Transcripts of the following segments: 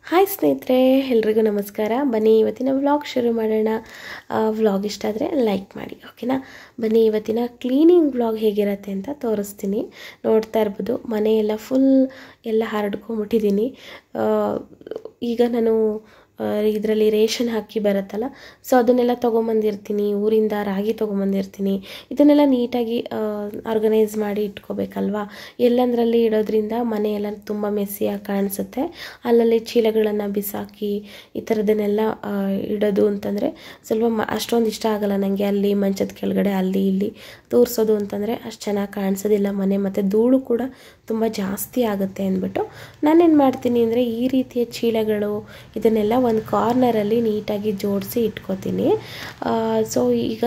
hi ಸ್ನೇಹಿತರೆ ಎಲ್ರಿಗೂ ನಮಸ್ಕಾರ ಬನ್ನಿ ಇವತ್ತಿನ ವ್ಲಾಗ್ ಶುರು ಮಾಡೋಣ ವ್ಲಾಗ್ ಇಷ್ಟ ಆದರೆ ಲೈಕ್ ಮಾಡಿ ಓಕೆನಾ ಬನ್ನಿ ಇವತ್ತಿನ ಕ್ಲೀನಿಂಗ್ ವ್ಲಾಗ್ ಹೇಗಿರುತ್ತೆ ಅಂತ ತೋರಿಸ್ತೀನಿ ನೋಡ್ತಾ ಇರ್ಬೋದು ಮನೆ ಎಲ್ಲ ಫುಲ್ ಎಲ್ಲ ಹರಡ್ಕೊಂಬಿಟ್ಟಿದ್ದೀನಿ ಈಗ ನಾನು ಇದರಲ್ಲಿ ರೇಷನ್ ಹಾಕಿ ಬರುತ್ತಲ್ಲ ಸೊ ಅದನ್ನೆಲ್ಲ ತೊಗೊಂಬಂದಿರ್ತೀನಿ ಊರಿಂದ ರಾಗಿ ತೊಗೊಂಬಂದಿರ್ತೀನಿ ಇದನ್ನೆಲ್ಲ ನೀಟಾಗಿ ಆರ್ಗನೈಸ್ ಮಾಡಿ ಇಟ್ಕೋಬೇಕಲ್ವಾ ಎಲ್ಲಂದ್ರಲ್ಲಿ ಇಡೋದ್ರಿಂದ ಮನೆಯೆಲ್ಲ ತುಂಬ ಮೆಸ್ಸಿಯಾಗಿ ಕಾಣಿಸುತ್ತೆ ಅಲ್ಲಲ್ಲಿ ಚೀಲಗಳನ್ನು ಬಿಸಾಕಿ ಈ ಥರದನ್ನೆಲ್ಲ ಇಡೋದು ಅಂತಂದರೆ ಸ್ವಲ್ಪ ಮ ಅಷ್ಟೊಂದು ಇಷ್ಟ ಆಗಲ್ಲ ನನಗೆ ಅಲ್ಲಿ ಮಂಚದ ಕೆಳಗಡೆ ಅಲ್ಲಿ ಇಲ್ಲಿ ತೋರಿಸೋದು ಅಂತಂದರೆ ಅಷ್ಟು ಚೆನ್ನಾಗಿ ಕಾಣಿಸೋದಿಲ್ಲ ಮನೆ ಮತ್ತು ಧೂಳು ಕೂಡ ತುಂಬ ಜಾಸ್ತಿ ಆಗುತ್ತೆ ಅಂದ್ಬಿಟ್ಟು ನಾನೇನು ಮಾಡ್ತೀನಿ ಅಂದರೆ ಈ ರೀತಿಯ ಚೀಲಗಳು ಇದನ್ನೆಲ್ಲ ಒಂದು ಕಾರ್ನರಲ್ಲಿ ನೀಟಾಗಿ ಜೋಡಿಸಿ ಇಟ್ಕೋತೀನಿ ಸೊ ಈಗ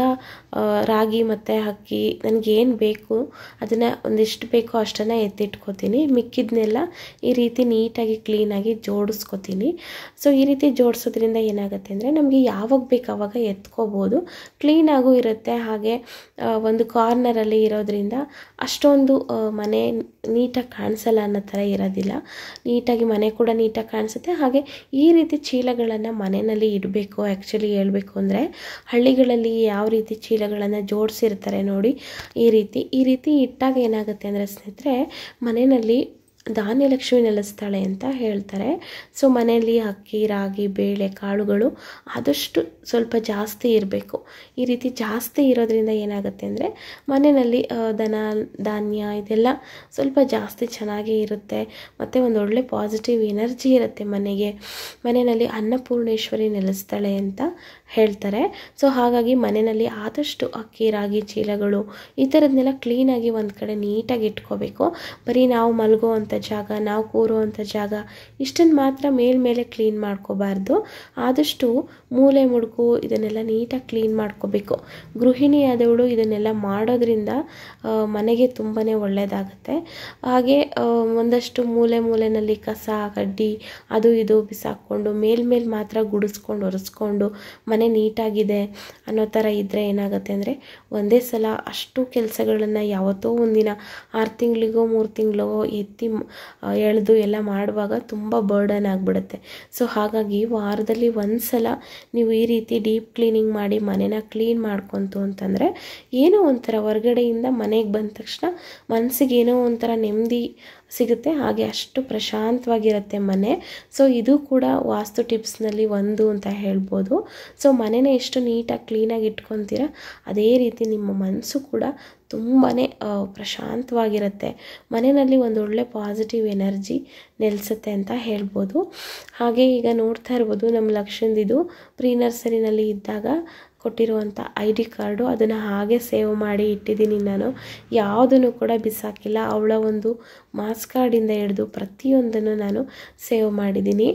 ರಾಗಿ ಮತ್ತು ಅಕ್ಕಿ ನನಗೇನು ಬೇಕು ಅದನ್ನು ಒಂದಿಷ್ಟು ಬೇಕೋ ಅಷ್ಟನ್ನು ಎತ್ತಿಟ್ಕೋತೀನಿ ಮಿಕ್ಕಿದ್ನೆಲ್ಲ ಈ ರೀತಿ ನೀಟಾಗಿ ಕ್ಲೀನಾಗಿ ಜೋಡಿಸ್ಕೋತೀನಿ ಸೊ ಈ ರೀತಿ ಜೋಡಿಸೋದ್ರಿಂದ ಏನಾಗುತ್ತೆ ಅಂದರೆ ನಮಗೆ ಯಾವಾಗ ಬೇಕು ಆವಾಗ ಎತ್ಕೋಬೋದು ಕ್ಲೀನಾಗೂ ಇರುತ್ತೆ ಹಾಗೆ ಒಂದು ಕಾರ್ನರಲ್ಲಿ ಇರೋದ್ರಿಂದ ಅಷ್ಟೊಂದು ಮನೆ ನೀಟಾಗಿ ಕಾಣಿಸಲ್ಲ ಅನ್ನೋ ಥರ ಇರೋದಿಲ್ಲ ನೀಟಾಗಿ ಮನೆ ಕೂಡ ನೀಟಾಗಿ ಕಾಣಿಸುತ್ತೆ ಹಾಗೆ ಈ ರೀತಿ ಚೀಲಗಳನ್ನು ಮನೆಯಲ್ಲಿ ಇಡಬೇಕು ಆ್ಯಕ್ಚುಲಿ ಹೇಳಬೇಕು ಅಂದರೆ ಹಳ್ಳಿಗಳಲ್ಲಿ ಯಾವ ರೀತಿ ಚೀಲಗಳನ್ನು ಜೋಡಿಸಿರ್ತಾರೆ ನೋಡಿ ಈ ರೀತಿ ಈ ರೀತಿ ಇಟ್ಟಾಗ ಏನಾಗುತ್ತೆ ಅಂದರೆ ಸ್ನೇಹಿತರೆ ಮನೆಯಲ್ಲಿ ಧಾನ್ಯ ಲಕ್ಷ್ಮಿ ನೆಲೆಸ್ತಾಳೆ ಅಂತ ಹೇಳ್ತಾರೆ ಸೊ ಮನೆಯಲ್ಲಿ ಅಕ್ಕಿ ರಾಗಿ ಬೇಳೆ ಕಾಳುಗಳು ಆದಷ್ಟು ಸ್ವಲ್ಪ ಜಾಸ್ತಿ ಇರಬೇಕು ಈ ರೀತಿ ಜಾಸ್ತಿ ಇರೋದ್ರಿಂದ ಏನಾಗುತ್ತೆ ಅಂದರೆ ಮನೆಯಲ್ಲಿ ದನ ಧಾನ್ಯ ಇದೆಲ್ಲ ಸ್ವಲ್ಪ ಜಾಸ್ತಿ ಚೆನ್ನಾಗೇ ಇರುತ್ತೆ ಮತ್ತು ಒಂದು ಒಳ್ಳೆ ಪಾಸಿಟಿವ್ ಎನರ್ಜಿ ಇರುತ್ತೆ ಮನೆಗೆ ಮನೆಯಲ್ಲಿ ಅನ್ನಪೂರ್ಣೇಶ್ವರಿ ನೆಲೆಸ್ತಾಳೆ ಅಂತ ಹೇಳ್ತಾರೆ ಸೊ ಹಾಗಾಗಿ ಮನೆಯಲ್ಲಿ ಆದಷ್ಟು ಅಕ್ಕಿ ರಾಗಿ ಚೀಲಗಳು ಈ ಥರದನ್ನೆಲ್ಲ ಕ್ಲೀನಾಗಿ ಒಂದು ಕಡೆ ನೀಟಾಗಿ ಇಟ್ಕೋಬೇಕು ಬರೀ ನಾವು ಮಲಗುವಂಥ ಜಾಗ ನಾವು ಕೂರುವಂಥ ಜಾಗ ಇಷ್ಟನ್ನು ಮಾತ್ರ ಮೇಲ್ಮೇಲೆ ಕ್ಲೀನ್ ಮಾಡ್ಕೋಬಾರ್ದು ಆದಷ್ಟು ಮೂಲೆ ಮುಡುಕು ಇದನ್ನೆಲ್ಲ ನೀಟಾಗಿ ಕ್ಲೀನ್ ಮಾಡ್ಕೋಬೇಕು ಗೃಹಿಣಿ ಆದವಳು ಇದನ್ನೆಲ್ಲ ಮಾಡೋದ್ರಿಂದ ಮನೆಗೆ ತುಂಬಾ ಒಳ್ಳೆಯದಾಗುತ್ತೆ ಹಾಗೆ ಒಂದಷ್ಟು ಮೂಲೆ ಮೂಲೆಯಲ್ಲಿ ಕಸ ಕಡ್ಡಿ ಅದು ಇದು ಬಿಸಾಕ್ಕೊಂಡು ಮೇಲ್ಮೇಲೆ ಮಾತ್ರ ಗುಡಿಸ್ಕೊಂಡು ಒರೆಸ್ಕೊಂಡು ಮನೆ ನೀಟಾಗಿದೆ ಅನ್ನೋ ಥರ ಇದ್ದರೆ ಏನಾಗುತ್ತೆ ಅಂದರೆ ಒಂದೇ ಸಲ ಅಷ್ಟು ಕೆಲಸಗಳನ್ನು ಯಾವತ್ತೋ ಒಂದಿನ ಆರು ತಿಂಗಳಿಗೋ ಮೂರು ತಿಂಗಳಿಗೋ ಎತ್ತಿ ಎಳೆದು ಎಲ್ಲ ಮಾಡುವಾಗ ತುಂಬ ಬರ್ಡನ್ ಆಗಿಬಿಡುತ್ತೆ ಸೊ ಹಾಗಾಗಿ ವಾರದಲ್ಲಿ ಒಂದು ಸಲ ನೀವು ಈ ರೀತಿ ಡೀಪ್ ಕ್ಲೀನಿಂಗ್ ಮಾಡಿ ಮನೆನ ಕ್ಲೀನ್ ಮಾಡ್ಕೊತು ಅಂತಂದರೆ ಏನೋ ಒಂಥರ ಹೊರಗಡೆಯಿಂದ ಮನೆಗೆ ಬಂದ ತಕ್ಷಣ ಮನಸ್ಸಿಗೆ ಏನೋ ಒಂಥರ ನೆಮ್ಮದಿ ಸಿಗುತ್ತೆ ಹಾಗೆ ಅಷ್ಟು ಪ್ರಶಾಂತವಾಗಿರುತ್ತೆ ಮನೆ ಸೊ ಇದು ಕೂಡ ವಾಸ್ತು ಟಿಪ್ಸ್ನಲ್ಲಿ ಒಂದು ಅಂತ ಹೇಳ್ಬೋದು ಸೊ ಮನೆನ ಎಷ್ಟು ನೀಟಾಗಿ ಕ್ಲೀನಾಗಿ ಇಟ್ಕೊತೀರ ಅದೇ ರೀತಿ ನಿಮ್ಮ ಮನಸ್ಸು ಕೂಡ ತುಂಬಾ ಪ್ರಶಾಂತವಾಗಿರುತ್ತೆ ಮನೆಯಲ್ಲಿ ಒಂದು ಒಳ್ಳೆ ಪಾಸಿಟಿವ್ ಎನರ್ಜಿ ನೆಲೆಸುತ್ತೆ ಅಂತ ಹೇಳ್ಬೋದು ಹಾಗೆ ಈಗ ನೋಡ್ತಾ ಇರ್ಬೋದು ನಮ್ಮ ಲಕ್ಷಣದಿದು ಪ್ರೀ ನರ್ಸರಿನಲ್ಲಿ ಇದ್ದಾಗ ಕೊಟ್ಟಿರುವಂಥ ಐ ಡಿ ಕಾರ್ಡು ಅದನ್ನು ಹಾಗೆ ಸೇವ್ ಮಾಡಿ ಇಟ್ಟಿದ್ದೀನಿ ನಾನು ಯಾವುದನ್ನು ಕೂಡ ಬಿಸಾಕಿಲ್ಲ ಅವಳ ಒಂದು ಮಾಸ್ ಕಾರ್ಡಿಂದ ಹಿಡಿದು ಪ್ರತಿಯೊಂದನ್ನು ನಾನು ಸೇವ್ ಮಾಡಿದ್ದೀನಿ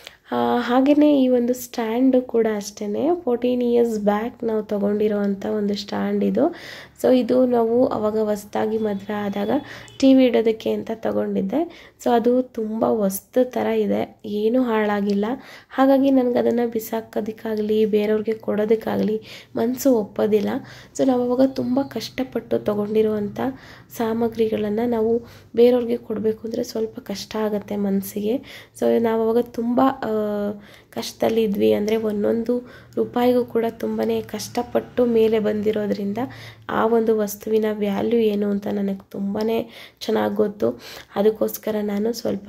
ಹಾಗೆಯೇ ಈ ಒಂದು ಸ್ಟ್ಯಾಂಡು ಕೂಡ ಅಷ್ಟೇ ಫೋರ್ಟೀನ್ ಇಯರ್ಸ್ ಬ್ಯಾಕ್ ನಾವು ತೊಗೊಂಡಿರೋವಂಥ ಒಂದು ಸ್ಟ್ಯಾಂಡ್ ಇದು ಸೊ ಇದು ನಾವು ಅವಾಗ ಹೊಸ್ದಾಗಿ ಮದುವೆ ಆದಾಗ ಟಿ ವಿ ಇಡೋದಕ್ಕೆ ಅಂತ ತಗೊಂಡಿದ್ದೆ ಸೊ ಅದು ತುಂಬ ಹೊಸ್ತು ಥರ ಇದೆ ಏನೂ ಹಾಳಾಗಿಲ್ಲ ಹಾಗಾಗಿ ನನಗೆ ಅದನ್ನು ಬಿಸಾಕೋದಕ್ಕಾಗಲಿ ಬೇರೆಯವ್ರಿಗೆ ಕೊಡೋದಕ್ಕಾಗಲಿ ಮನಸ್ಸು ಒಪ್ಪೋದಿಲ್ಲ ಸೊ ನಾವು ಅವಾಗ ತುಂಬ ಕಷ್ಟಪಟ್ಟು ತೊಗೊಂಡಿರುವಂಥ ಸಾಮಗ್ರಿಗಳನ್ನು ನಾವು ಬೇರೆಯವ್ರಿಗೆ ಕೊಡಬೇಕು ಅಂದರೆ ಸ್ವಲ್ಪ ಕಷ್ಟ ಆಗುತ್ತೆ ಮನಸ್ಸಿಗೆ ಸೊ ನಾವು ಅವಾಗ ತುಂಬ ಕಷ್ಟದಲ್ಲಿದ್ವಿ ಅಂದರೆ ಒಂದೊಂದು ರೂಪಾಯಿಗೂ ಕೂಡ ತುಂಬಾ ಕಷ್ಟಪಟ್ಟು ಮೇಲೆ ಬಂದಿರೋದ್ರಿಂದ ಆ ಒಂದು ವಸ್ತುವಿನ ವ್ಯಾಲ್ಯೂ ಏನು ಅಂತ ನನಗೆ ತುಂಬಾ ಚೆನ್ನಾಗಿ ಗೊತ್ತು ಅದಕ್ಕೋಸ್ಕರ ನಾನು ಸ್ವಲ್ಪ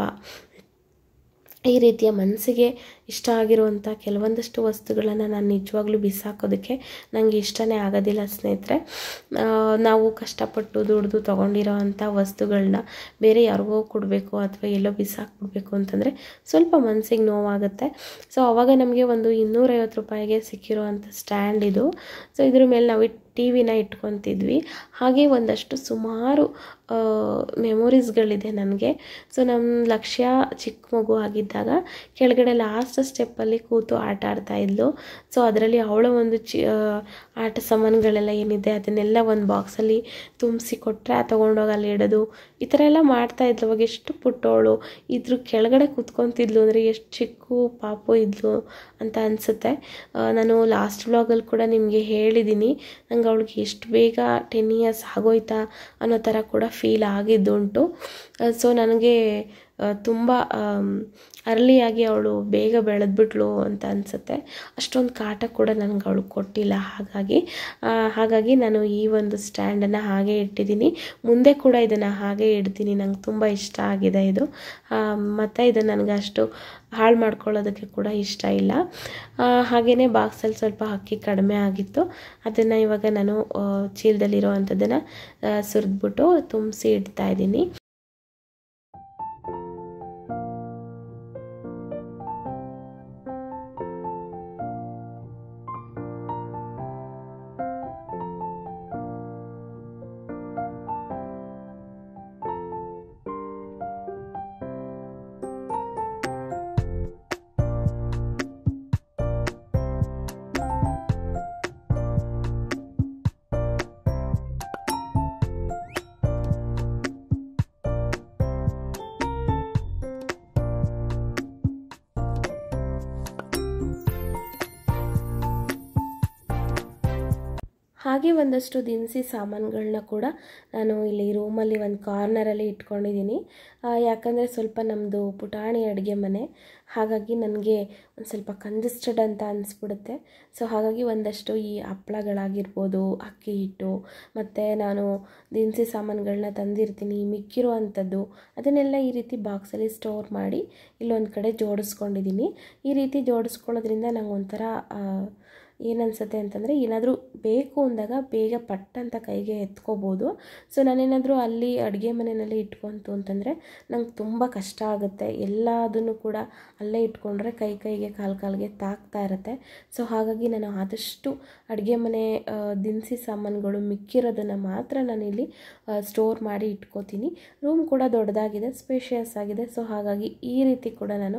ಈ ರೀತಿಯ ಮನಸ್ಸಿಗೆ ಇಷ್ಟ ಆಗಿರುವಂಥ ಕೆಲವೊಂದಷ್ಟು ವಸ್ತುಗಳನ್ನು ನಾನು ನಿಜವಾಗ್ಲೂ ಬಿಸಾಕೋದಕ್ಕೆ ನನಗೆ ಇಷ್ಟನೇ ಆಗೋದಿಲ್ಲ ಸ್ನೇಹಿತರೆ ನಾವು ಕಷ್ಟಪಟ್ಟು ದುಡ್ದು ತೊಗೊಂಡಿರೋ ಅಂಥ ವಸ್ತುಗಳನ್ನ ಬೇರೆ ಯಾರಿಗೋ ಕೊಡಬೇಕು ಅಥವಾ ಎಲ್ಲೋ ಬಿಸಾಕ್ಬಿಡ್ಬೇಕು ಅಂತಂದರೆ ಸ್ವಲ್ಪ ಮನಸ್ಸಿಗೆ ನೋವಾಗುತ್ತೆ ಸೊ ಆವಾಗ ನಮಗೆ ಒಂದು ಇನ್ನೂರೈವತ್ತು ರೂಪಾಯಿಗೆ ಸಿಕ್ಕಿರೋ ಅಂಥ ಸ್ಟ್ಯಾಂಡ್ ಇದು ಸೊ ಇದ್ರ ಮೇಲೆ ನಾವು ಟಿ ವಿನ ಇಟ್ಕೊತಿದ್ವಿ ಹಾಗೆ ಒಂದಷ್ಟು ಸುಮಾರು ಮೆಮೊರೀಸ್ಗಳಿದೆ ನನಗೆ ಸೊ ನಮ್ಮ ಲಕ್ಷ್ಯ ಚಿಕ್ಕ ಮಗು ಆಗಿದ್ದಾಗ ಕೆಳಗಡೆ ಲಾಸ್ಟ್ ಸ್ಟೆಪ್ಪಲ್ಲಿ ಕೂತು ಆಟ ಆಡ್ತಾ ಇದ್ಲು ಸೊ ಅದರಲ್ಲಿ ಅವಳ ಒಂದು ಚಿ ಆಟ ಸಾಮಾನುಗಳೆಲ್ಲ ಏನಿದೆ ಅದನ್ನೆಲ್ಲ ಒಂದು ಬಾಕ್ಸಲ್ಲಿ ತುಂಬಿಸಿ ಕೊಟ್ಟರೆ ತೊಗೊಂಡೋಗಿ ಅಲ್ಲಿ ಇಡೋದು ಈ ಥರ ಎಲ್ಲ ಮಾಡ್ತಾ ಇದ್ಲು ಅವಾಗ ಎಷ್ಟು ಪುಟ್ಟವಳು ಇದ್ರ ಕೆಳಗಡೆ ಕೂತ್ಕೊತಿದ್ಲು ಅಂದರೆ ಎಷ್ಟು ಚಿಕ್ಕ ಪಾಪು ಇದ್ಲು ಅಂತ ಅನಿಸುತ್ತೆ ನಾನು ಲಾಸ್ಟ್ ವ್ಲಾಗಲ್ಲಿ ಕೂಡ ನಿಮಗೆ ಹೇಳಿದ್ದೀನಿ ನಂಗೆ ಅವಳಿಗೆ ಎಷ್ಟು ಬೇಗ ಟೆನ್ ಇಯರ್ಸ್ ಆಗೋಯ್ತಾ ಅನ್ನೋ ಥರ ಕೂಡ ಫೀಲ್ ಆಗಿದ್ದುಂಟು ಸೊ ನನಗೆ ತುಂಬ ಅರ್ಲಿಯಾಗಿ ಅವಳು ಬೇಗ ಬೆಳೆದ್ಬಿಟ್ಲು ಅಂತ ಅನಿಸುತ್ತೆ ಅಷ್ಟೊಂದು ಕಾಟ ಕೂಡ ನನಗೆ ಅವಳು ಕೊಟ್ಟಿಲ್ಲ ಹಾಗಾಗಿ ಆ, ಹಾಗಾಗಿ ನಾನು ಈ ಒಂದು ಸ್ಟ್ಯಾಂಡನ್ನು ಹಾಗೆ ಇಟ್ಟಿದ್ದೀನಿ ಮುಂದೆ ಕೂಡ ಇದನ್ನು ಹಾಗೆ ಇಡ್ತೀನಿ ನಂಗೆ ತುಂಬ ಇಷ್ಟ ಆಗಿದೆ ಇದು ಆ, ಮತ್ತು ಇದು ನನಗೆ ಅಷ್ಟು ಹಾಳು ಮಾಡ್ಕೊಳ್ಳೋದಕ್ಕೆ ಕೂಡ ಇಷ್ಟ ಇಲ್ಲ ಹಾಗೆಯೇ ಬಾಕ್ಸಲ್ಲಿ ಸ್ವಲ್ಪ ಅಕ್ಕಿ ಕಡಿಮೆ ಆಗಿತ್ತು ಅದನ್ನು ಇವಾಗ ನಾನು ಆ, ಚೀಲದಲ್ಲಿರೋ ಅಂಥದ್ದನ್ನು ಸುರಿದ್ಬಿಟ್ಟು ತುಂಬಿಸಿ ಇಡ್ತಾ ಇದ್ದೀನಿ ಹಾಗೆ ಒಂದಷ್ಟು ದಿನಸಿ ಸಾಮಾನುಗಳನ್ನ ಕೂಡ ನಾನು ಇಲ್ಲಿ ರೂಮಲ್ಲಿ ಒಂದು ಕಾರ್ನರಲ್ಲಿ ಇಟ್ಕೊಂಡಿದ್ದೀನಿ ಆ, ಯಾಕಂದರೆ ಸ್ವಲ್ಪ ನಮ್ಮದು ಪುಟಾಣಿ ಅಡುಗೆ ಮನೆ ಹಾಗಾಗಿ ನನಗೆ ಒಂದು ಸ್ವಲ್ಪ ಕಂಜೆಸ್ಟೆಡ್ ಅಂತ ಅನಿಸ್ಬಿಡುತ್ತೆ ಸೊ ಹಾಗಾಗಿ ಒಂದಷ್ಟು ಈ ಹಪ್ಳಗಳಾಗಿರ್ಬೋದು ಅಕ್ಕಿ ಹಿಟ್ಟು ಮತ್ತು ನಾನು ದಿನಸಿ ಸಾಮಾನುಗಳನ್ನ ತಂದಿರ್ತೀನಿ ಮಿಕ್ಕಿರೋ ಅಂಥದ್ದು ಅದನ್ನೆಲ್ಲ ಈ ರೀತಿ ಬಾಕ್ಸಲ್ಲಿ ಸ್ಟೋರ್ ಮಾಡಿ ಇಲ್ಲೊಂದು ಕಡೆ ಜೋಡಿಸ್ಕೊಂಡಿದ್ದೀನಿ ಈ ರೀತಿ ಜೋಡಿಸ್ಕೊಳ್ಳೋದ್ರಿಂದ ನಂಗೆ ಒಂಥರ ಆ, ಏನನ್ಸುತ್ತೆ ಅಂತಂದರೆ ಏನಾದರೂ ಬೇಕು ಅಂದಾಗ ಬೇಗ ಪಟ್ ಅಂತ ಕೈಗೆ ಎತ್ಕೋಬೋದು ಸೊ ನಾನೇನಾದರೂ ಅಲ್ಲಿ ಅಡುಗೆ ಮನೆಯಲ್ಲಿ ಇಟ್ಕೊಂತು ಅಂತಂದರೆ ನಂಗೆ ತುಂಬ ಕಷ್ಟ ಆಗುತ್ತೆ ಎಲ್ಲದನ್ನು ಕೂಡ ಅಲ್ಲೇ ಇಟ್ಕೊಂಡ್ರೆ ಕೈ ಕೈಗೆ ಕಾಲು ಕಾಲಿಗೆ ತಾಕ್ತಾ ಇರುತ್ತೆ ಸೊ ಹಾಗಾಗಿ ನಾನು ಆದಷ್ಟು ಅಡುಗೆ ಮನೆ ಆ, ದಿನಸಿ ಸಾಮಾನುಗಳು ಮಿಕ್ಕಿರೋದನ್ನು ಮಾತ್ರ ನಾನಿಲ್ಲಿ ಸ್ಟೋರ್ ಮಾಡಿ ಇಟ್ಕೋತೀನಿ ರೂಮ್ ಕೂಡ ದೊಡ್ಡದಾಗಿದೆ ಸ್ಪೇಷಿಯಸ್ ಆಗಿದೆ ಸೊ ಹಾಗಾಗಿ ಈ ರೀತಿ ಕೂಡ ನಾನು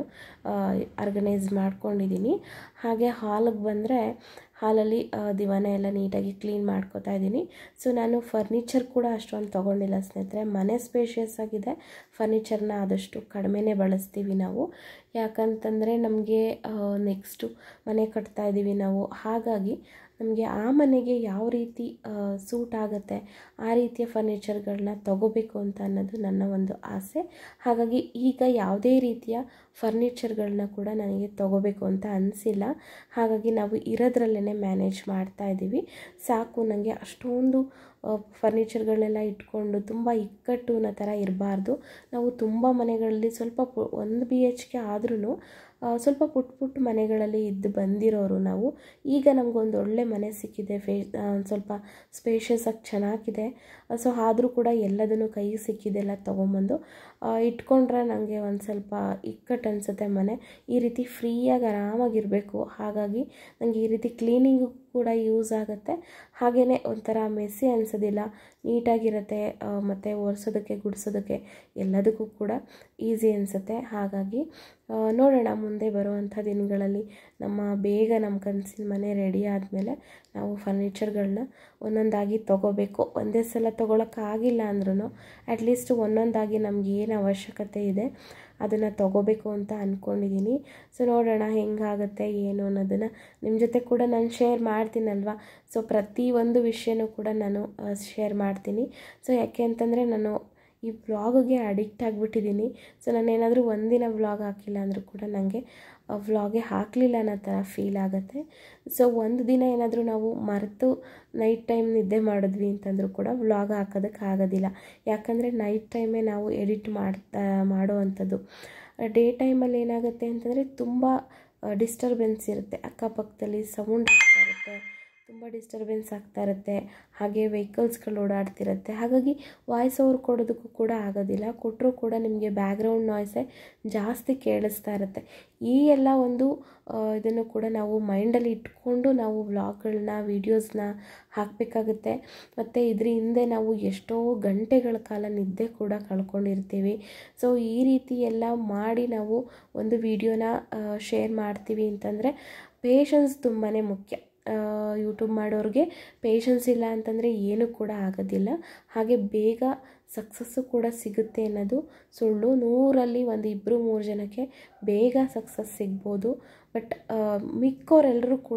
ಆರ್ಗನೈಸ್ ಮಾಡ್ಕೊಂಡಿದ್ದೀನಿ ಹಾಗೆ ಹಾಲಿಗೆ ಬಂದರೆ ಹಾಲಲ್ಲಿ ಆ, ದಿವಾನ ಎಲ್ಲ ನೀಟಾಗಿ ಕ್ಲೀನ್ ಮಾಡ್ಕೋತಾ ಇದ್ದೀನಿ ಸೊ ನಾನು ಫರ್ನಿಚರ್ ಕೂಡ ಅಷ್ಟೊಂದು ತೊಗೊಂಡಿಲ್ಲ ಸ್ನೇಹಿತರೆ ಮನೆ ಸ್ಪೇಷಿಯಸ್ ಆಗಿದೆ ಫರ್ನಿಚರ್ನ ಆದಷ್ಟು ಕಡಿಮೆನೇ ಬಳಸ್ತೀವಿ ನಾವು ಯಾಕಂತಂದರೆ ನಮಗೆ ನೆಕ್ಸ್ಟು ಮನೆ ಕಟ್ತಾ ಇದ್ದೀವಿ ನಾವು ಹಾಗಾಗಿ ನಮಗೆ ಆ ಮನೆಗೆ ಯಾವ ರೀತಿ ಸೂಟ್ ಆಗುತ್ತೆ ಆ ರೀತಿಯ ಫರ್ನಿಚರ್ಗಳನ್ನ ತಗೋಬೇಕು ಅಂತ ಅನ್ನೋದು ನನ್ನ ಒಂದು ಆಸೆ ಹಾಗಾಗಿ ಈಗ ಯಾವುದೇ ರೀತಿಯ ಫರ್ನಿಚರ್ಗಳನ್ನ ಕೂಡ ನನಗೆ ತಗೋಬೇಕು ಅಂತ ಅನಿಸಿಲ್ಲ ಹಾಗಾಗಿ ನಾವು ಇರೋದ್ರಲ್ಲೇ ಮ್ಯಾನೇಜ್ ಮಾಡ್ತಾ ಇದ್ದೀವಿ ಸಾಕು ನನಗೆ ಅಷ್ಟೊಂದು ಫರ್ನಿಚರ್ಗಳನ್ನೆಲ್ಲ ಇಟ್ಕೊಂಡು ತುಂಬ ಇಕ್ಕಟ್ಟು ಅನ್ನೋ ಥರ ಇರಬಾರ್ದು ನಾವು ತುಂಬ ಮನೆಗಳಲ್ಲಿ ಸ್ವಲ್ಪ ಪು ಒಂದು ಬಿ ಎಚ್ ಕೆ ಆದ್ರೂ ಸ್ವಲ್ಪ ಪುಟ್ಟ ಪುಟ್ಟ ಮನೆಗಳಲ್ಲಿ ಇದ್ದು ಬಂದಿರೋರು ನಾವು ಈಗ ನಮಗೊಂದು ಒಳ್ಳೆ ಮನೆ ಸಿಕ್ಕಿದೆ ಫೇ ಒಂದು ಸ್ವಲ್ಪ ಸ್ಪೇಷಿಯಸ್ ಆಗಿ ಚೆನ್ನಾಗಿದೆ ಸೊ ಆದರೂ ಕೂಡ ಎಲ್ಲದನ್ನು ಕೈಗೆ ಸಿಕ್ಕಿದೆಲ್ಲ ತೊಗೊಂಬಂದು ಆ, ಇಟ್ಕೊಂಡ್ರೆ ನನಗೆ ಒಂದು ಸ್ವಲ್ಪ ಇಕ್ಕಟ್ಟು ಅನಿಸುತ್ತೆ ಮನೆ ಈ ರೀತಿ ಫ್ರೀಯಾಗಿ ಆರಾಮಾಗಿರಬೇಕು ಹಾಗಾಗಿ ನನಗೆ ಈ ರೀತಿ ಕ್ಲೀನಿಂಗು ಕೂಡ ಯೂಸ್ ಆಗುತ್ತೆ ಹಾಗೆಯೇ ಒಂಥರ ಮೆಸ್ಸಿ ಅನಿಸೋದಿಲ್ಲ ನೀಟಾಗಿರುತ್ತೆ ಮತ್ತು ಒರೆಸೋದಕ್ಕೆ ಗುಡಿಸೋದಕ್ಕೆ ಎಲ್ಲದಕ್ಕೂ ಕೂಡ ಈಸಿ ಅನಿಸುತ್ತೆ ಹಾಗಾಗಿ ಆ, ನೋಡೋಣ ಮುಂದೆ ಬರುವಂಥ ದಿನಗಳಲ್ಲಿ ನಮ್ಮ ಬೇಗ ನಮ್ಮ ಕನಸಿನ ಮನೆ ರೆಡಿ ಆದಮೇಲೆ ನಾವು ಫರ್ನಿಚರ್ಗಳನ್ನ ಒಂದೊಂದಾಗಿ ತೊಗೋಬೇಕು ಒಂದೇ ಸಲ ತೊಗೊಳಕ್ಕಾಗಿಲ್ಲ ಅಂದ್ರೂ ಅಟ್ಲೀಸ್ಟ್ ಒಂದೊಂದಾಗಿ ನಮ್ಗೆ ಏನು ಅವಶ್ಯಕತೆ ಇದೆ ಅದನ್ನು ತೊಗೋಬೇಕು ಅಂತ ಅಂದ್ಕೊಂಡಿದ್ದೀನಿ ಸೊ ನೋಡೋಣ ಹೆಂಗಾಗುತ್ತೆ ಏನು ಅನ್ನೋದನ್ನು ನಿಮ್ಮ ಜೊತೆ ಕೂಡ ನಾನು ಶೇರ್ ಮಾಡ್ತೀನಲ್ವ ಸೊ ಪ್ರತಿ ಒಂದು ವಿಷಯನೂ ಕೂಡ ನಾನು ಶೇರ್ ಮಾಡ್ತೀನಿ ಸೊ ಯಾಕೆ ಅಂತಂದರೆ ನಾನು ಈ ವ್ಲಾಗ್ಗೆ ಅಡಿಕ್ಟ್ ಆಗಿಬಿಟ್ಟಿದ್ದೀನಿ ಸೊ ನಾನು ಏನಾದರೂ ಒಂದಿನ ವ್ಲಾಗ್ ಹಾಕಿಲ್ಲ ಅಂದರೂ ಕೂಡ ನನಗೆ ವ್ಲಾಗೆ ಹಾಕಲಿಲ್ಲ ಅನ್ನೋ ಥರ ಫೀಲ್ ಆಗುತ್ತೆ ಸೊ ಒಂದು ದಿನ ಏನಾದರೂ ನಾವು ಮರೆತು ನೈಟ್ ಟೈಮ್ ನಿದ್ದೆ ಮಾಡಿದ್ವಿ ಅಂತಂದರೂ ಕೂಡ ವ್ಲಾಗ್ ಹಾಕೋದಕ್ಕೆ ಆಗೋದಿಲ್ಲ ಯಾಕಂದರೆ ನೈಟ್ ಟೈಮೇ ನಾವು ಎಡಿಟ್ ಮಾಡ್ತಾ ಮಾಡೋ ಅಂಥದ್ದು ಡೇ ಟೈಮಲ್ಲಿ ಏನಾಗುತ್ತೆ ಅಂತಂದರೆ ತುಂಬ ಡಿಸ್ಟರ್ಬೆನ್ಸ್ ಇರುತ್ತೆ ಅಕ್ಕಪಕ್ಕದಲ್ಲಿ ಸೌಂಡ್ ಆಗ್ತಾ ಇರುತ್ತೆ ತುಂಬ ಡಿಸ್ಟರ್ಬೆನ್ಸ್ ಆಗ್ತಾ ಇರುತ್ತೆ ಹಾಗೆ ವೆಹಿಕಲ್ಸ್ಗಳು ಓಡಾಡ್ತಿರುತ್ತೆ ಹಾಗಾಗಿ ವಾಯ್ಸ್ ಓವರ್ ಕೊಡೋದಕ್ಕೂ ಕೂಡ ಆಗೋದಿಲ್ಲ ಕೊಟ್ಟರೂ ಕೂಡ ನಿಮಗೆ ಬ್ಯಾಕ್ಗ್ರೌಂಡ್ ನಾಯ್ಸೇ ಜಾಸ್ತಿ ಕೇಳಿಸ್ತಾ ಇರುತ್ತೆ ಈ ಎಲ್ಲ ಒಂದು ಆ, ಇದನ್ನು ಕೂಡ ನಾವು ಮೈಂಡಲ್ಲಿ ಇಟ್ಕೊಂಡು ನಾವು ವ್ಲಾಗ್ಗಳನ್ನ ವೀಡಿಯೋಸ್ನ ಹಾಕಬೇಕಾಗುತ್ತೆ ಮತ್ತು ಇದ್ರ ಹಿಂದೆ ನಾವು ಎಷ್ಟೋ ಗಂಟೆಗಳ ಕಾಲ ನಿದ್ದೆ ಕೂಡ ಕಳ್ಕೊಂಡಿರ್ತೀವಿ ಸೊ ಈ ರೀತಿ ಎಲ್ಲ ಮಾಡಿ ನಾವು ಒಂದು ವಿಡಿಯೋನ ಶೇರ್ ಮಾಡ್ತೀವಿ ಅಂತಂದರೆ ಪೇಷನ್ಸ್ ತುಂಬಾ ಮುಖ್ಯ ಯೂಟ್ಯೂಬ್ ಮಾಡೋರಿಗೆ ಪೇಷನ್ಸ್ ಇಲ್ಲ ಅಂತಂದರೆ ಏನೂ ಕೂಡ ಆಗೋದಿಲ್ಲ ಹಾಗೆ ಬೇಗ ಸಕ್ಸಸ್ಸು ಕೂಡ ಸಿಗುತ್ತೆ ಅನ್ನೋದು ಸುಳ್ಳು ನೂರಲ್ಲಿ ಒಂದು ಇಬ್ಬರು ಮೂರು ಜನಕ್ಕೆ ಬೇಗ ಸಕ್ಸಸ್ ಸಿಗ್ಬೋದು ಬಟ್ ಮಿಕ್ಕೋರೆಲ್ಲರೂ ಕೂಡ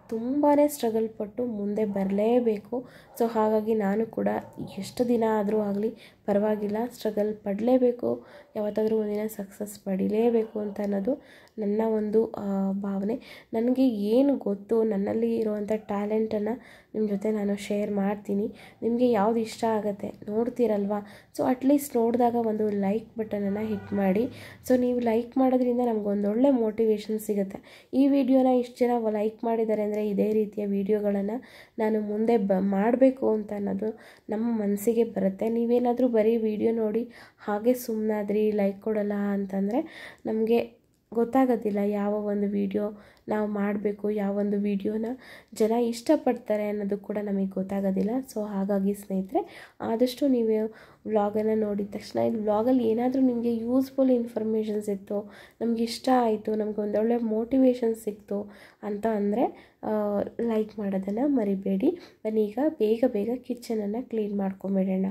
ತುಂಬಾ ಸ್ಟ್ರಗಲ್ ಪಟ್ಟು ಮುಂದೆ ಬರಲೇಬೇಕು ಸೊ ಹಾಗಾಗಿ ನಾನು ಕೂಡ ಎಷ್ಟು ದಿನ ಆದರೂ ಆಗಲಿ ಪರವಾಗಿಲ್ಲ ಸ್ಟ್ರಗಲ್ ಪಡಲೇಬೇಕು ಯಾವತ್ತಾದರೂ ಒಂದಿನ ಸಕ್ಸಸ್ ಪಡಿಲೇಬೇಕು ಅಂತ ಅನ್ನೋದು ನನ್ನ ಒಂದು ಭಾವನೆ ನನಗೆ ಏನು ಗೊತ್ತು ನನ್ನಲ್ಲಿ ಇರುವಂಥ ಟ್ಯಾಲೆಂಟನ್ನು ನಿಮ್ಮ ಜೊತೆ ನಾನು ಶೇರ್ ಮಾಡ್ತೀನಿ ನಿಮಗೆ ಯಾವುದು ಇಷ್ಟ ಆಗುತ್ತೆ ನೋಡ್ತೀರಲ್ವಾ ಸೊ ಅಟ್ಲೀಸ್ಟ್ ನೋಡಿದಾಗ ಒಂದು ಲೈಕ್ ಬಟನನ್ನು ಹಿಟ್ ಮಾಡಿ ಸೊ ನೀವು ಲೈಕ್ ಮಾಡೋದ್ರಿಂದ ನಮಗೊಂದು ಒಳ್ಳೆ ಮೋಟಿವೇಶನ್ ಸಿಗುತ್ತೆ ಈ ವಿಡಿಯೋನ ಇಷ್ಟು ಜನ ಲೈಕ್ ಮಾಡಿದ್ದಾರೆ ಅಂದರೆ ಇದೇ ರೀತಿಯ ವಿಡಿಯೋಗಳನ್ನು ನಾನು ಮುಂದೆ ಬ ಮಾಡಬೇಕು ಅಂತ ಅನ್ನೋದು ನಮ್ಮ ಮನಸ್ಸಿಗೆ ಬರುತ್ತೆ ನೀವೇನಾದರೂ ಬರೀ ವಿಡಿಯೋ ನೋಡಿ ಹಾಗೆ ಸುಮ್ಮನಾದ್ರಿ ಲೈಕ್ ಕೊಡಲ್ಲ ಅಂತಂದರೆ ನಮಗೆ ಗೊತ್ತಾಗೋದಿಲ್ಲ ಯಾವ ಒಂದು ವಿಡಿಯೋ ನಾವು ಮಾಡಬೇಕು ಯಾವ ಒಂದು ವಿಡಿಯೋನ ಜನ ಇಷ್ಟಪಡ್ತಾರೆ ಅನ್ನೋದು ಕೂಡ ನಮಗೆ ಗೊತ್ತಾಗೋದಿಲ್ಲ ಸೊ ಹಾಗಾಗಿ ಸ್ನೇಹಿತರೆ ಆದಷ್ಟು ನೀವು ವ್ಲಾಗನ್ನು ನೋಡಿದ ತಕ್ಷಣ ಇದು ವ್ಲಾಗಲ್ಲಿ ಏನಾದರೂ ನಿಮಗೆ ಯೂಸ್ಫುಲ್ ಇನ್ಫಾರ್ಮೇಷನ್ಸ್ ಇತ್ತು ನಮ್ಗೆ ಇಷ್ಟ ಆಯಿತು ನಮ್ಗೆ ಒಂದೊಳ್ಳೆ ಮೋಟಿವೇಶನ್ ಸಿಕ್ತು ಅಂತ ಅಂದರೆ ಲೈಕ್ ಮಾಡೋದನ್ನು ಮರಿಬೇಡಿ ಬನ್ನಿ ಈಗ ಬೇಗ ಬೇಗ ಕಿಚನನ್ನು ಕ್ಲೀನ್ ಮಾಡ್ಕೊಂಬಿಡೋಣ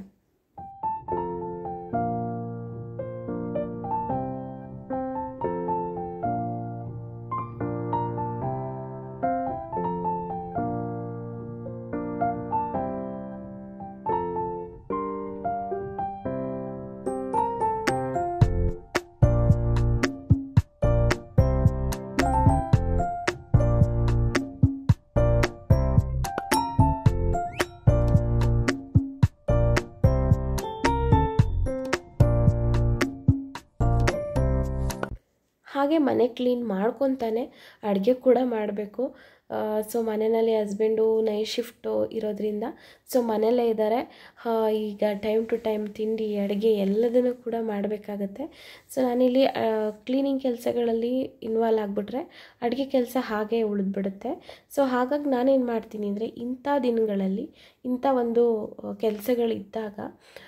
ಹಾಗೆ ಮನೆ ಕ್ಲೀನ್ ಮಾಡ್ಕೊತಾನೆ ಅಡುಗೆ ಕೂಡ ಮಾಡಬೇಕು ಸೊ ಮನೆಯಲ್ಲಿ ಹಸ್ಬೆಂಡು ನೈಟ್ ಶಿಫ್ಟು ಇರೋದ್ರಿಂದ ಸೊ ಮನೆಯಲ್ಲೇ ಇದ್ದಾರೆ ಈಗ ಟೈಮ್ ಟು ಟೈಮ್ ತಿಂಡಿ ಅಡುಗೆ ಎಲ್ಲದನ್ನು ಕೂಡ ಮಾಡಬೇಕಾಗತ್ತೆ ಸೊ ನಾನಿಲ್ಲಿ ಕ್ಲೀನಿಂಗ್ ಕೆಲಸಗಳಲ್ಲಿ ಇನ್ವಾಲ್ವ್ ಆಗಿಬಿಟ್ರೆ ಅಡುಗೆ ಕೆಲಸ ಹಾಗೆ ಉಳಿದ್ಬಿಡುತ್ತೆ ಸೊ ಹಾಗಾಗಿ ನಾನೇನು ಮಾಡ್ತೀನಿ ಅಂದರೆ ಇಂಥ ದಿನಗಳಲ್ಲಿ ಇಂಥ ಒಂದು ಕೆಲಸಗಳಿದ್ದಾಗ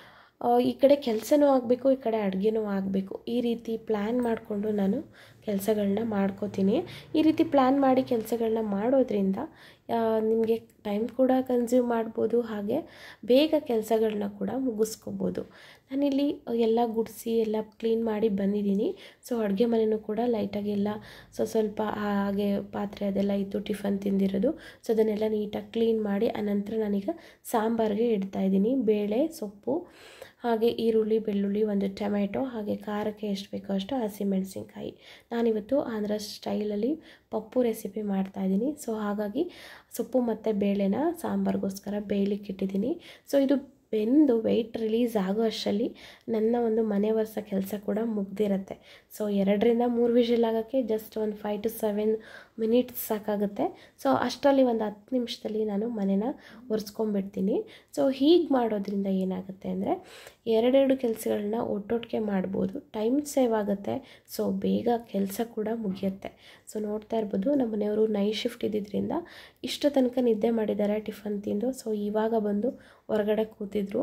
ಈ ಕಡೆ ಕೆಲಸನೂ ಆಗಬೇಕು ಈ ಕಡೆ ಅಡುಗೆನೂ ಆಗಬೇಕು ಈ ರೀತಿ ಪ್ಲ್ಯಾನ್ ಮಾಡಿಕೊಂಡು ನಾನು ಕೆಲಸಗಳನ್ನ ಮಾಡ್ಕೋತೀನಿ ಈ ರೀತಿ ಪ್ಲ್ಯಾನ್ ಮಾಡಿ ಕೆಲಸಗಳನ್ನ ಮಾಡೋದ್ರಿಂದ ನಿಮಗೆ ಟೈಮ್ ಕೂಡ ಕನ್ಸ್ಯೂಮ್ ಮಾಡ್ಬೋದು ಹಾಗೆ ಬೇಗ ಕೆಲಸಗಳನ್ನ ಕೂಡ ಮುಗಿಸ್ಕೋಬೋದು ನಾನಿಲ್ಲಿ ಎಲ್ಲ ಗುಡಿಸಿ ಎಲ್ಲ ಕ್ಲೀನ್ ಮಾಡಿ ಬಂದಿದ್ದೀನಿ ಸೊ ಅಡುಗೆ ಮನೆಯೂ ಕೂಡ ಲೈಟಾಗಿ ಎಲ್ಲ ಸೊ ಸ್ವಲ್ಪ ಹಾಗೆ ಪಾತ್ರೆ ಅದೆಲ್ಲ ಇತ್ತು ಟಿಫನ್ ತಿಂದಿರೋದು ಸೊ ಅದನ್ನೆಲ್ಲ ನೀಟಾಗಿ ಕ್ಲೀನ್ ಮಾಡಿ ಆನಂತರ ನಾನೀಗ ಸಾಂಬಾರಿಗೆ ಇಡ್ತಾಯಿದ್ದೀನಿ ಬೇಳೆ ಸೊಪ್ಪು ಹಾಗೆ ಈರುಳ್ಳಿ ಬೆಳ್ಳುಳ್ಳಿ ಒಂದು ಟೊಮೆಟೊ ಹಾಗೆ ಖಾರಕ್ಕೆ ಎಷ್ಟು ಬೇಕೋ ಅಷ್ಟು ಹಸಿಮೆಣಸಿನ್ಕಾಯಿ ನಾನಿವತ್ತು ಆಂಧ್ರ ಸ್ಟೈಲಲ್ಲಿ ಪಪ್ಪು ರೆಸಿಪಿ ಮಾಡ್ತಾಯಿದ್ದೀನಿ ಸೊ ಹಾಗಾಗಿ ಸೊಪ್ಪು ಮತ್ತು ಬೇಳೆನ ಸಾಂಬಾರಿಗೋಸ್ಕರ ಬೇಯಲಿಕ್ಕೆ ಇಟ್ಟಿದ್ದೀನಿ ಸೊ ಇದು ಬೆಂದು ವೆಯ್ಟ್ ರಿಲೀಸ್ ಆಗೋ ಅಷ್ಟರಲ್ಲಿ ನನ್ನ ಒಂದು ಮನೆ ಒರೆಸೋ ಕೆಲಸ ಕೂಡ ಮುಗ್ದಿರುತ್ತೆ ಸೊ ಎರಡರಿಂದ ಮೂರು ವಿಷಲ್ ಆಗೋಕ್ಕೆ ಜಸ್ಟ್ ಒಂದು ಫೈವ್ ಟು ಸೆವೆನ್ ಮಿನಿಟ್ಸ್ ಸಾಕಾಗುತ್ತೆ ಸೊ ಅಷ್ಟರಲ್ಲಿ ಒಂದು ಹತ್ತು ನಿಮಿಷದಲ್ಲಿ ನಾನು ಮನೇನ ಒರೆಸ್ಕೊಂಡ್ಬಿಡ್ತೀನಿ ಸೊ ಹೀಗೆ ಮಾಡೋದ್ರಿಂದ ಏನಾಗುತ್ತೆ ಅಂದರೆ ಎರಡೆರಡು ಕೆಲಸಗಳನ್ನ ಒಟ್ಟೊಟ್ಟಿಗೆ ಮಾಡ್ಬೋದು ಟೈಮ್ ಸೇವ್ ಆಗುತ್ತೆ ಸೊ ಬೇಗ ಕೆಲಸ ಕೂಡ ಮುಗಿಯುತ್ತೆ ಸೊ ನೋಡ್ತಾ ಇರ್ಬೋದು ನಮ್ಮ ಮನೆಯವರು ನೈಟ್ ಶಿಫ್ಟ್ ಇದ್ದಿದ್ದರಿಂದ ಇಷ್ಟು ತನಕ ನಿದ್ದೆ ಮಾಡಿದ್ದಾರೆ ಟಿಫನ್ ತಿಂದು ಸೊ ಇವಾಗ ಬಂದು ಹೊರಗಡೆ ಕೂತಿದ್ರು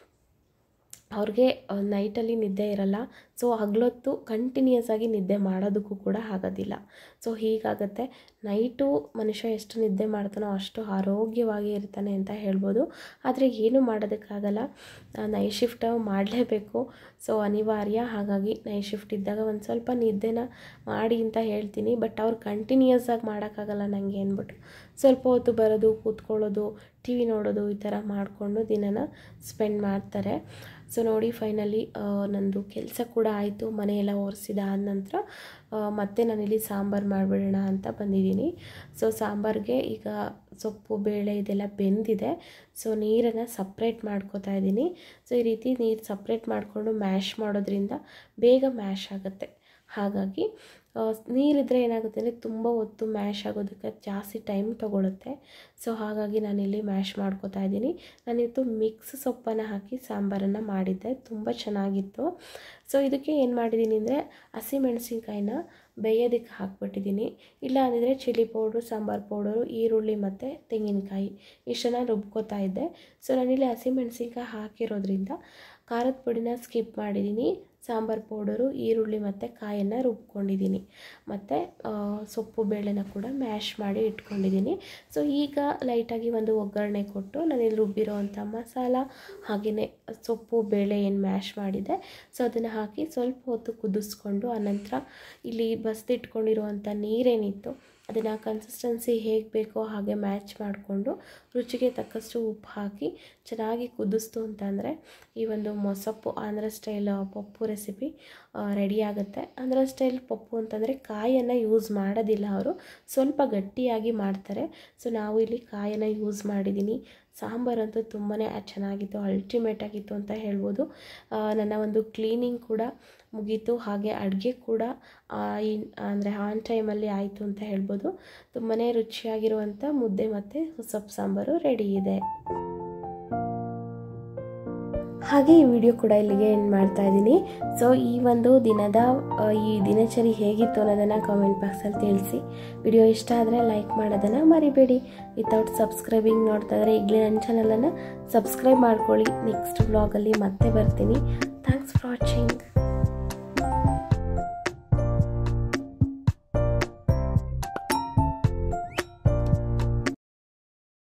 ಅವ್ರಿಗೆ ನೈಟಲ್ಲಿ ನಿದ್ದೆ ಇರಲ್ಲ ಸೊ ಹಗಲೊತ್ತು ಕಂಟಿನ್ಯೂಸ್ ಆಗಿ ನಿದ್ದೆ ಮಾಡೋದಕ್ಕೂ ಕೂಡ ಆಗೋದಿಲ್ಲ ಸೊ ಹೀಗಾಗತ್ತೆ ನೈಟು ಮನುಷ್ಯ ಎಷ್ಟು ನಿದ್ದೆ ಮಾಡ್ತಾನೋ ಅಷ್ಟು ಆರೋಗ್ಯವಾಗಿ ಇರ್ತಾನೆ ಅಂತ ಹೇಳ್ಬೋದು ಆದರೆ ಏನೂ ಮಾಡೋದಕ್ಕಾಗಲ್ಲ ನೈಟ್ ಶಿಫ್ಟ್ ಮಾಡಲೇಬೇಕು ಸೊ ಅನಿವಾರ್ಯ ಹಾಗಾಗಿ ನೈಟ್ ಶಿಫ್ಟ್ ಇದ್ದಾಗ ಒಂದು ಸ್ವಲ್ಪ ನಿದ್ದೆನ ಮಾಡಿ ಅಂತ ಹೇಳ್ತೀನಿ ಬಟ್ ಅವ್ರು ಕಂಟಿನ್ಯೂಸ್ ಆಗಿ ಮಾಡೋಕ್ಕಾಗಲ್ಲ ನನಗೆ ಅಂದ್ಬಿಟ್ಟು ಸ್ವಲ್ಪ ಹೊತ್ತು ಬರೋದು ಕೂತ್ಕೊಳ್ಳೋದು ಟಿ ವಿ ನೋಡೋದು ಈ ಥರ ಮಾಡಿಕೊಂಡು ದಿನನ ಸ್ಪೆಂಡ್ ಮಾಡ್ತಾರೆ ಸೊ ನೋಡಿ ಫೈನಲಿ ನಂದು ಕೆಲಸ ಕೂಡ ಆಯಿತು ಮನೆಯೆಲ್ಲ ಒರೆಸಿದಾದ ನಂತರ ಮತ್ತೆ ನಾನಿಲ್ಲಿ ಸಾಂಬಾರು ಮಾಡಿಬಿಡೋಣ ಅಂತ ಬಂದಿದ್ದೀನಿ ಸೊ ಸಾಂಬಾರಿಗೆ ಈಗ ಸೊಪ್ಪು ಬೇಳೆ ಇದೆಲ್ಲ ಬೆಂದಿದೆ ಸೊ ನೀರನ್ನು ಸಪ್ರೇಟ್ ಮಾಡ್ಕೋತಾ ಇದ್ದೀನಿ ಸೊ ಈ ರೀತಿ ನೀರು ಸಪ್ರೇಟ್ ಮಾಡಿಕೊಂಡು ಮ್ಯಾಶ್ ಮಾಡೋದ್ರಿಂದ ಬೇಗ ಮ್ಯಾಶ್ ಆಗುತ್ತೆ ಹಾಗಾಗಿ ನೀರಿದ್ರೆ ಏನಾಗುತ್ತೆ ಅಂದರೆ ತುಂಬ ಹೊತ್ತು ಮ್ಯಾಶ್ ಆಗೋದಕ್ಕೆ ಜಾಸ್ತಿ ಟೈಮ್ ತೊಗೊಳುತ್ತೆ ಸೊ ಹಾಗಾಗಿ ನಾನಿಲ್ಲಿ ಮ್ಯಾಶ್ ಮಾಡ್ಕೋತಾ ಇದ್ದೀನಿ ನಾನಿತ್ತು ಮಿಕ್ಸ್ ಸೊಪ್ಪನ್ನು ಹಾಕಿ ಸಾಂಬಾರನ್ನು ಮಾಡಿದ್ದೆ ತುಂಬ ಚೆನ್ನಾಗಿತ್ತು ಸೊ ಇದಕ್ಕೆ ಏನು ಮಾಡಿದ್ದೀನಿ ಅಂದರೆ ಹಸಿಮೆಣಸಿನ್ಕಾಯಿನ ಬೇಯೋದಕ್ಕೆ ಹಾಕ್ಬಿಟ್ಟಿದ್ದೀನಿ ಇಲ್ಲ ಅಂದಿದ್ರೆ ಚಿಲ್ಲಿ ಪೌಡ್ರು ಸಾಂಬಾರು ಪೌಡರು ಈರುಳ್ಳಿ ಮತ್ತು ತೆಂಗಿನಕಾಯಿ ಇಷ್ಟನ್ನು ರುಬ್ಕೋತಾ ಇದ್ದೆ ಸೊ ನಾನಿಲ್ಲಿ ಹಸಿಮೆಣಸಿನ್ಕಾಯಿ ಹಾಕಿರೋದ್ರಿಂದ ಖಾರದ ಪುಡಿನ ಸ್ಕಿಪ್ ಮಾಡಿದ್ದೀನಿ ಸಾಂಬಾರು ಪೌಡರು ಈರುಳ್ಳಿ ಮತ್ತು ಕಾಯನ್ನು ರುಬ್ಕೊಂಡಿದ್ದೀನಿ ಮತ್ತು ಸೊಪ್ಪು ಬೇಳೆನ ಕೂಡ ಮ್ಯಾಶ್ ಮಾಡಿ ಇಟ್ಕೊಂಡಿದ್ದೀನಿ ಸೊ ಈಗ ಲೈಟಾಗಿ ಒಂದು ಒಗ್ಗರಣೆ ಕೊಟ್ಟು ನಾನಿಲ್ಲಿ ರುಬ್ಬಿರೋ ಅಂಥ ಮಸಾಲ ಹಾಗೆಯೇ ಸೊಪ್ಪು ಬೇಳೆ ಏನು ಮ್ಯಾಶ್ ಮಾಡಿದೆ ಸೊ ಅದನ್ನು ಹಾಕಿ ಸ್ವಲ್ಪ ಹೊತ್ತು ಕುದಿಸ್ಕೊಂಡು ಆನಂತರ ಇಲ್ಲಿ ಬಸ್ದಿಟ್ಕೊಂಡಿರುವಂಥ ನೀರೇನಿತ್ತು ಅದನ್ನು ಕನ್ಸಿಸ್ಟೆನ್ಸಿ ಹೇಗೆ ಬೇಕೋ ಹಾಗೆ ಮ್ಯಾಚ್ ಮಾಡಿಕೊಂಡು ರುಚಿಗೆ ತಕ್ಕಷ್ಟು ಉಪ್ಪು ಹಾಕಿ ಚೆನ್ನಾಗಿ ಕುದಿಸ್ತು ಅಂತಂದರೆ ಈ ಒಂದು ಮೊಸಪ್ಪು ಆಂಧ್ರ ಸ್ಟೈಲ್ ಪಪ್ಪು ರೆಸಿಪಿ ರೆಡಿ ಆಗುತ್ತೆ ಆಂಧ್ರ ಸ್ಟೈಲ್ ಪಪ್ಪು ಅಂತಂದರೆ ಕಾಯನ್ನು ಯೂಸ್ ಮಾಡೋದಿಲ್ಲ ಅವರು ಸ್ವಲ್ಪ ಗಟ್ಟಿಯಾಗಿ ಮಾಡ್ತಾರೆ ಸೊ ನಾವು ಇಲ್ಲಿ ಕಾಯನ್ನು ಯೂಸ್ ಮಾಡಿದ್ದೀನಿ ಸಾಂಬಾರಂತೂ ತುಂಬಾ ಚೆನ್ನಾಗಿತ್ತು ಅಲ್ಟಿಮೇಟ್ ಆಗಿತ್ತು ಅಂತ ಹೇಳ್ಬೋದು ನನ್ನ ಒಂದು ಕ್ಲೀನಿಂಗ್ ಕೂಡ ಮುಗೀತು ಹಾಗೆ ಅಡುಗೆ ಕೂಡ ಅಂದರೆ ಆನ್ ಟೈಮಲ್ಲಿ ಆಯಿತು ಅಂತ ಹೇಳ್ಬೋದು ತುಂಬಾ ರುಚಿಯಾಗಿರುವಂಥ ಮುದ್ದೆ ಮತ್ತು ಸೊಪ್ಪು ಸಾಂಬಾರು ರೆಡಿ ಇದೆ ಹಾಗೆ ಈ ವಿಡಿಯೋ ಕೂಡ ಇಲ್ಲಿಗೆ ಎಂಡ್ ಮಾಡ್ತಾ ಇದ್ದೀನಿ ಸೊ ಈ ಒಂದು ದಿನದ ಈ ದಿನಚರಿ ಹೇಗಿತ್ತು ಅನ್ನೋದನ್ನು ಕಾಮೆಂಟ್ ಬಾಕ್ಸಲ್ಲಿ ತಿಳಿಸಿ ವಿಡಿಯೋ ಇಷ್ಟ ಆದರೆ ಲೈಕ್ ಮಾಡೋದನ್ನು ಮರಿಬೇಡಿ ವಿತೌಟ್ ಸಬ್ಸ್ಕ್ರೈಬಿಂಗ್ ನೋಡ್ತಾ ಇದ್ದರೆ ಈಗಲೇ ನನ್ನ ಚಾನಲನ್ನು ಸಬ್ಸ್ಕ್ರೈಬ್ ಮಾಡ್ಕೊಳ್ಳಿ ನೆಕ್ಸ್ಟ್ ವ್ಲಾಗಲ್ಲಿ ಮತ್ತೆ ಬರ್ತೀನಿ ಥ್ಯಾಂಕ್ಸ್ ಫಾರ್ ವಾಚಿಂಗ್